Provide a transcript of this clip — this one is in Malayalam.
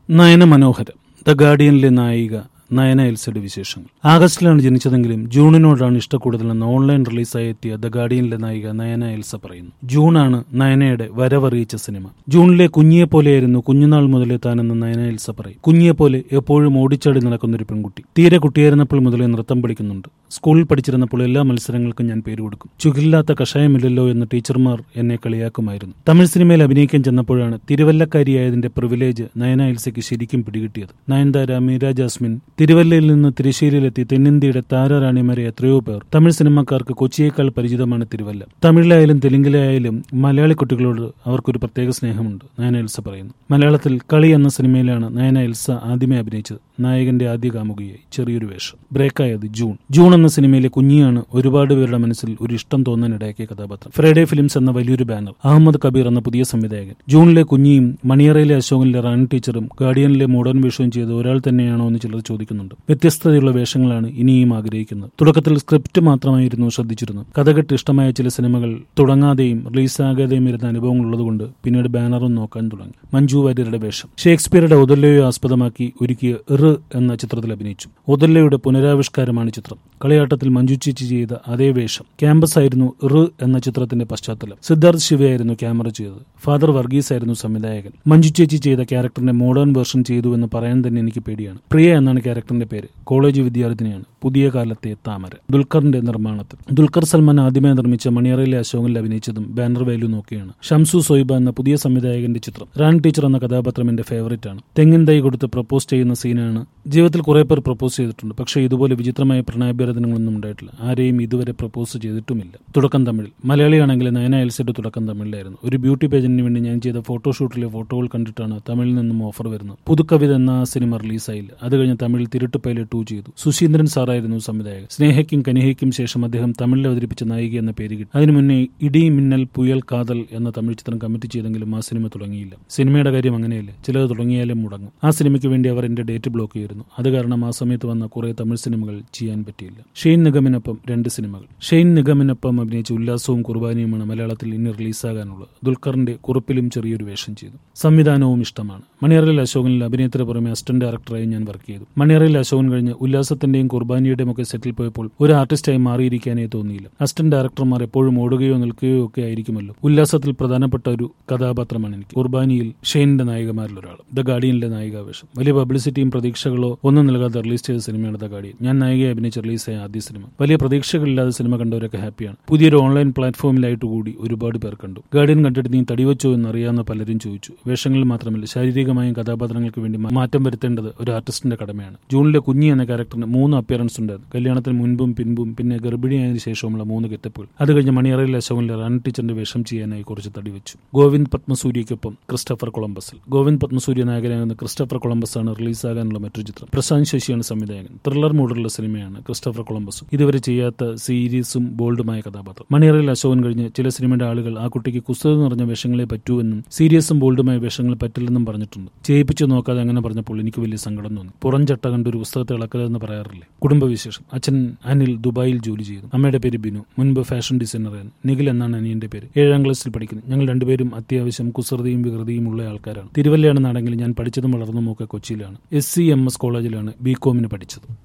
നയന മനോഹരം ദ ഗാർഡിയനിലെ നായിക നയന എൽസയുടെ വിശേഷങ്ങൾ ആഗസ്റ്റിലാണ് ജനിച്ചതെങ്കിലും ജൂണിനോടാണ് ഇഷ്ടക്കൂടുതലെന്ന് ഓൺലൈൻ റിലീസായി എത്തിയ ദ ഗാർഡിയനിലെ നായിക നയന എൽസ പറയുന്നു ജൂണാണ് നയനയുടെ വരവറിയിച്ച സിനിമ ജൂണിലെ കുഞ്ഞിയെ പോലെയായിരുന്നു കുഞ്ഞുനാൾ മുതലേ താനെന്ന് നയന എൽസ പറയും കുഞ്ഞിയെ പോലെ എപ്പോഴും ഓടിച്ചാടി നടക്കുന്ന ഒരു പെൺകുട്ടി തീരെ കുട്ടിയായിരുന്നപ്പോൾ മുതലേ നൃത്തം പഠിക്കുന്നുണ്ട് സ്കൂളിൽ പഠിച്ചിരുന്നപ്പോൾ എല്ലാ മത്സരങ്ങൾക്കും ഞാൻ പേര് കൊടുക്കും ചുകില്ലാത്ത കഷായമില്ലല്ലോ എന്ന് ടീച്ചർമാർ എന്നെ കളിയാക്കുമായിരുന്നു തമിഴ് സിനിമയിൽ അഭിനയിക്കാൻ ചെന്നപ്പോഴാണ് തിരുവല്ലക്കാരിയായതിന്റെ പ്രിവിലേജ് നയന എൽസയ്ക്ക് ശരിക്കും പിടികിട്ടിയത് നയൻതാര മീര ജാസ്മിൻ തിരുവല്ലയിൽ നിന്ന് തിരുശ്ശേരിയിലെത്തി തെന്നിന്ത്യയുടെ താരറാണിമാരെ എത്രയോ പേർ തമിഴ് സിനിമക്കാർക്ക് കൊച്ചിയേക്കാൾ പരിചിതമാണ് തിരുവല്ല തമിഴിലായാലും തെലുങ്കിലായാലും മലയാളി കുട്ടികളോട് അവർക്കൊരു പ്രത്യേക സ്നേഹമുണ്ട് നയന എൽസ പറയുന്നു മലയാളത്തിൽ കളി എന്ന സിനിമയിലാണ് നയന എൽസ ആദ്യമേ അഭിനയിച്ചത് നായകന്റെ ആദ്യ കാമുകിയായി ചെറിയൊരു വേഷം ബ്രേക്കായത് ജൂൺ ജൂൺ എന്ന സിനിമയിലെ കുഞ്ഞിയാണ് ഒരുപാട് പേരുടെ മനസ്സിൽ ഒരു ഇഷ്ടം തോന്നാൻ ഇടയാക്കിയ കഥാപാത്രം ഫ്രൈഡേ ഫിലിംസ് എന്ന വലിയൊരു ബാനർ അഹമ്മദ് കബീർ എന്ന പുതിയ സംവിധായകൻ ജൂണിലെ കുഞ്ഞിയും മണിയറയിലെ അശോകനിലെ റാണി ടീച്ചറും ഗാർഡിയനിലെ മോഡേൺ വേഷവും ചെയ്ത് ഒരാൾ തന്നെയാണോ എന്ന് ചിലർ ചോദിക്കുന്നുണ്ട് വ്യത്യസ്തതയുള്ള വേഷങ്ങളാണ് ഇനിയും ആഗ്രഹിക്കുന്നത് തുടക്കത്തിൽ സ്ക്രിപ്റ്റ് മാത്രമായിരുന്നു ശ്രദ്ധിച്ചിരുന്നത് കഥ കേട്ട് ഇഷ്ടമായ ചില സിനിമകൾ തുടങ്ങാതെയും റിലീസാകാതെയും ഇരുന്ന അനുഭവങ്ങൾ ഉള്ളതുകൊണ്ട് പിന്നീട് ബാനറും നോക്കാൻ തുടങ്ങി മഞ്ജു വാര്യരുടെ വേഷം ഷേക്സ്പിയറുടെ ഒതല്ലയെ ആസ്പദമാക്കി ഒരുക്കിയ ഇറ് എന്ന ചിത്രത്തിൽ അഭിനയിച്ചു ഒതല്ലയുടെ പുനരാവിഷ്കാരമാണ് ചിത്രം കളിയാട്ടത്തിൽ മഞ്ജു ചേച്ചി ചെയ്ത അതേ വേഷം ക്യാമ്പസ് ആയിരുന്നു ഇറ് എന്ന ചിത്രത്തിന്റെ പശ്ചാത്തലം സിദ്ധാർത്ഥ് ശിവയായിരുന്നു ക്യാമറ ചെയ്തത് ഫാദർ വർഗീസ് ആയിരുന്നു സംവിധായകൻ മഞ്ജു ചേച്ചി ചെയ്ത ക്യാരക്ടറിന്റെ മോഡേൺ വേർഷൻ ചെയ്തു എന്ന് പറയാൻ തന്നെ എനിക്ക് പേടിയാണ് പ്രിയ എന്നാണ് ക്യാരക്ടറിന്റെ പേര് കോളേജ് വിദ്യാർത്ഥിനിയാണ് പുതിയ കാലത്തെ താമര ദുൽഖറിന്റെ നിർമ്മാണത്തിൽ ദുൽഖർ സൽമാൻ ആദ്യമേ നിർമ്മിച്ച മണിയറയിലെ അശോകനിൽ അഭിനയിച്ചതും ബാനർ വാല്യൂ നോക്കിയാണ് ഷംസു സൊയ്ബ എന്ന പുതിയ സംവിധായകന്റെ ചിത്രം റാൻ ടീച്ചർ എന്ന കഥാപാത്രം എന്റെ ഫേവറേറ്റ് ആണ് തെങ്ങിൻ തൈ കൊടുത്ത് പ്രപ്പോസ് ചെയ്യുന്ന സീനാണ് ജീവിതത്തിൽ കുറെ പേർ പ്രപ്പോസ് ചെയ്തിട്ടുണ്ട് പക്ഷേ ഇതുപോലെ വിചിത്രമായ പ്രണയാഭ്യർത്ഥനകളൊന്നും ഉണ്ടായിട്ടില്ല ആരെയും ഇതുവരെ പ്രപ്പോസ് ചെയ്തിട്ടുമില്ല തുടക്കം തമിഴിൽ മലയാളിയാണെങ്കിൽ നയന എൽസയുടെ തുടക്കം തമിഴിലായിരുന്നു ഒരു ബ്യൂട്ടി പേജിന് വേണ്ടി ഞാൻ ചെയ്ത ഫോട്ടോഷൂട്ടിലെ ഫോട്ടോകൾ കണ്ടിട്ടാണ് തമിഴിൽ നിന്നും ഓഫർ വരുന്നത് പുതുക്കവിത എന്ന സിനിമ റിലീസായില്ല അത് കഴിഞ്ഞ് തമിഴിൽ തിരുട്ട് പൈലറ്റ് ടു ചെയ്തു സുശീന്ദ്രൻ സാറായിരുന്നു സംവിധായകൻ സ്നേഹയ്ക്കും കനിഹയ്ക്കും ശേഷം അദ്ദേഹം തമിഴിൽ അവതരിപ്പിച്ച നായിക എന്ന പേര് കിട്ടി അതിനു മുന്നേ ഇടി മിന്നൽ പുയൽ കാതൽ എന്ന തമിഴ് ചിത്രം കമ്മിറ്റ് ചെയ്തെങ്കിലും ആ സിനിമ തുടങ്ങിയില്ല സിനിമയുടെ കാര്യം അങ്ങനെയല്ലേ ചിലത് തുടങ്ങിയാലും മുടങ്ങും ആ സിനിമയ്ക്ക് വേണ്ടി അവർ എന്റെ ഡേറ്റ് ബ്ലോക്ക് ചെയ്തിരുന്നു അത് കാരണം ആ സമയത്ത് വന്ന കുറെ തമിഴ് സിനിമകൾ ചെയ്യാൻ പറ്റിയില്ല ഷെയ്ൻ നിഗമിനൊപ്പം രണ്ട് സിനിമകൾ ഷെയ്ൻ നിഗമിനൊപ്പം അഭിനയിച്ച ഉല്ലാസവും കുർബാനിയുമാണ് മലയാളത്തിൽ ഇനി റിലീസാകാനുള്ളത് ദുൽഖറിന്റെ കുറിപ്പിലും ചെറിയൊരു വേഷം ചെയ്തു സംവിധാനവും ഇഷ്ടമാണ് മണിയറയിൽ അശോകനിൽ അഭിനേത്രി പുറമെ അസിസ്റ്റന്റ് ഡയറക്ടറായി ഞാൻ വർക്ക് ചെയ്തു മണിയറയിൽ അശോകൻ കഴിഞ്ഞ് ഉല്ലാസത്തിന്റെയും കുർബാനിയുടെയും ഒക്കെ സെറ്റിൽ പോയപ്പോൾ ഒരു ആർട്ടിസ്റ്റായി മാറിയിരിക്കാനേ തോന്നിയില്ല അസിസ്റ്റന്റ് ഡയറക്ടർമാർ എപ്പോഴും ഓടുകയോ നിൽക്കുകയോ ഒക്കെ ആയിരിക്കുമല്ലോ ഉല്ലാസത്തിൽ പ്രധാനപ്പെട്ട ഒരു കഥാപാത്രമാണ് എനിക്ക് കുർബാനിയിൽ ഷെയ്നിന്റെ നായികമാരിൽ ഒരാൾ ദ ഗാർഡിയനിലെ നായികാവേഷം വലിയ പബ്ലിസിറ്റിയും പ്രതീക്ഷകളോ ഒന്നും നൽകാതെ റിലീസ് ചെയ്ത സിനിമയാണ് ദ ഗാർഡിയൻ ഞാൻ നായികയെ അഭിനയിച്ച് റിലീസായ ആദ്യ സിനിമ വലിയ പ്രതീക്ഷകളില്ലാതെ സിനിമ കണ്ടവരൊക്കെ ഹാപ്പിയാണ് പുതിയൊരു ഓൺലൈൻ പ്ലാറ്റ്ഫോമിലായിട്ട് കൂടി ഒരുപാട് പേർ കണ്ടു ഗാർഡിയൻ കണ്ടിട്ട് നീ തടിവച്ചോ എന്ന് അറിയാവുന്ന പലരും ചോദിച്ചു വേഷങ്ങളിൽ മാത്രമല്ല ശാരീരികമായും കഥാപാത്രങ്ങൾക്ക് വേണ്ടി മാറ്റം വരുത്തേണ്ടത് ഒരു ആർട്ടിസ്റ്റിന്റെ കടമയാണ് ജൂണിലെ കുഞ്ഞി എന്ന ക്യാരക്ടറിന് മൂന്ന് അപ്പിയറൻസ് ഉണ്ടായിരുന്നു കല്യാണത്തിന് മുൻപും പിൻപും പിന്നെ ഗർഭിണിയായതിനു ശേഷമുള്ള മൂന്ന് ഗെറ്റപ്പുകൾ അത് കഴിഞ്ഞ് മണിയറയിൽ അശോകനിലെ റാൻ ടീച്ചറിന്റെ വേഷം ചെയ്യാനായി കുറച്ച് തടി വെച്ചു ഗോവിന്ദ് പത്മസൂര്യയ്ക്കൊപ്പം ക്രിസ്റ്റഫർ കൊളംബസിൽ ഗോവിന്ദ് പത്മസൂര്യ നായകനാകുന്ന ക്രിസ്റ്റഫർ കൊളംബസ് ആണ് റിലീസാകാനുള്ള മറ്റൊരു ചിത്രം പ്രശാന്ത് ശശിയാണ് സംവിധായകൻ ത്രില്ലർ മൂഡിലുള്ള സിനിമയാണ് ക്രിസ്റ്റഫർ കൊളംബസും ഇതുവരെ ചെയ്യാത്ത സീരീസും ബോൾഡുമായ കഥാപാത്രം മണിയറയിൽ അശോകൻ കഴിഞ്ഞ് ചില സിനിമയുടെ ആളുകൾ ആ കുട്ടിക്ക് കുസ്തക നിറഞ്ഞ വേഷങ്ങളെ പറ്റൂ എന്നും സീരിയസും ബോൾഡുമായ വേഷങ്ങൾ പറ്റില്ലെന്നും പറഞ്ഞിട്ടുണ്ട് ചെയ്യിപ്പിച്ച് നോക്കാതെ അങ്ങനെ പറഞ്ഞപ്പോൾ എനിക്ക് വലിയ സങ്കടം തോന്നി പുറം ചട്ട കണ്ട് ഒരു പുസ്തകത്തെ ഇളക്കലെന്ന് പറയാറില്ലേ കുടുംബവിശേഷം അച്ഛൻ അനിൽ ദുബായിൽ ജോലി ചെയ്തു അമ്മയുടെ പേര് ബിനു മുൻപ് ഫാഷൻ ഡിസൈനറായിരുന്നു നിഖിൽ എന്നാണ് അനിയന്റെ പേര് ഏഴാം ക്ലാസ്സിൽ പഠിക്കുന്നു ഞങ്ങൾ രണ്ടുപേരും അത്യാവശ്യം കുസൃതിയും വികൃതിയും ഉള്ള ആൾക്കാരാണ് തിരുവല്ലയാണെന്നാണെങ്കിൽ ഞാൻ പഠിച്ചതും വളർന്നതും ഒക്കെ കൊച്ചിയിലാണ് എസ് സി എം എസ് കോളേജിലാണ് ബി കോമിന് പഠിച്ചത്